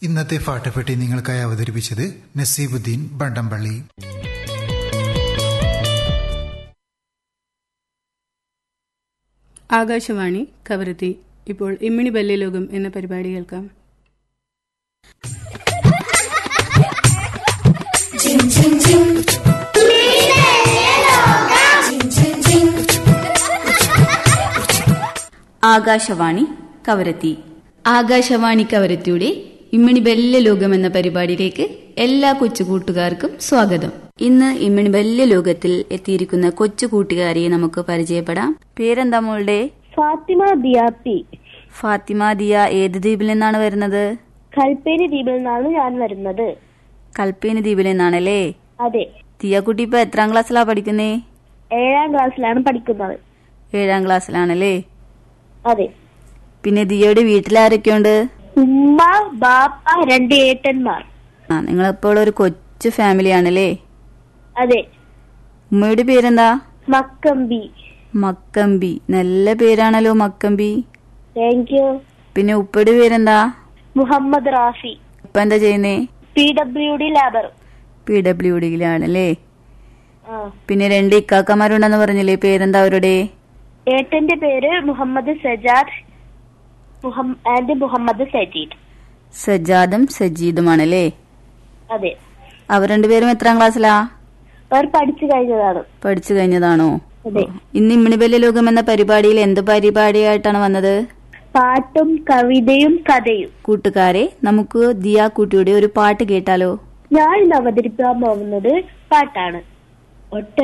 ഇന്നത്തെ പാട്ടുപെട്ടി നിങ്ങൾക്കായി അവതരിപ്പിച്ചത് നസീബുദ്ദീൻ ബണ്ടംപള്ളി ആകാശവാണി കവരത്തി ഇപ്പോൾ ഇമ്മിണി ബല്യലോകം എന്ന പരിപാടി കേൾക്കാം ആകാശവാണി കവരത്തി ആകാശവാണി കവരത്തിയുടെ ഇമ്മിണി ബല്യ ലോകം എന്ന പരിപാടിയിലേക്ക് എല്ലാ കൊച്ചു കൂട്ടുകാർക്കും സ്വാഗതം ഇന്ന് ഇമ്മിണി ബല്യ ലോകത്തിൽ എത്തിയിരിക്കുന്ന കൊച്ചു കൂട്ടുകാരിയെ നമുക്ക് പരിചയപ്പെടാം പേരെന്താ മോളുടെ ഫാത്തിമ ദിയാപ്പി ഫാത്തിമ ദിയ ഏത് ദ്വീപിൽ നിന്നാണ് വരുന്നത് കൽപ്പേരി ദ്വീപിൽ നിന്നാണ് ഞാൻ വരുന്നത് കൽപ്പേനി ദ്വീപിൽ നിന്നാണല്ലേ അതെ ദിയക്കുട്ടി ഇപ്പൊ എത്രാം ക്ലാസ്സിലാ പഠിക്കുന്നേ ഏഴാം ക്ലാസ്സിലാണ് പഠിക്കുന്നത് ഏഴാം ക്ലാസ്സിലാണല്ലേ അതെ പിന്നെ ദിയയുടെ വീട്ടിലാരൊക്കെയുണ്ട് ഉമ്മ ബാപ്പ രണ്ട് ഏട്ടന്മാർ ആ നിങ്ങളിപ്പോൾ ഒരു കൊച്ചു ഫാമിലി ആണല്ലേ അതെ ഉമ്മയുടെ പേരെന്താ മക്കമ്പി മക്കമ്പി നല്ല പേരാണല്ലോ മക്കമ്പി താങ്ക് യു പിന്നെ ഉപ്പയുടെ പേരെന്താ മുഹമ്മദ് റാഫി ഉപ്പ എന്താ ചെയ്യുന്നേ P W D labour P W ഡിയിലാണല്ലേ ആ പിന്നെ രണ്ട് ഇക്കാക്കമാരുണ്ടെന്ന് പറഞ്ഞില്ലേ പേരെന്താ അവരുടെ ഏട്ടന്റെ പേര് മുഹമ്മദ് സജാദ് മുഹം- ആൻഡ് മുഹമ്മദ് സജീദ് സജാദും സജീദുമാണല്ലേ അതെ അവർ രണ്ടുപേരും എത്രാം ക്ലാസ്സിലാ അവർ പഠിച്ചു കഴിഞ്ഞതാണ് പഠിച്ചു കഴിഞ്ഞതാണോ അതെ ഇന്ന് ഇമ്മിണിബല്യ ലോകം എന്ന പരിപാടിയിൽ എന്ത് പരിപാടിയായിട്ടാണ് വന്നത് പാട്ടും കവിതയും കഥയും കൂട്ടുകാരെ നമുക്ക് ദിയ കുട്ടിയുടെ ഒരു പാട്ട് കേട്ടാലോ ഞാൻ ഇന്ന് അവതരിപ്പിക്കാൻ പോകുന്നത് പാട്ടാണ് ഒട്ട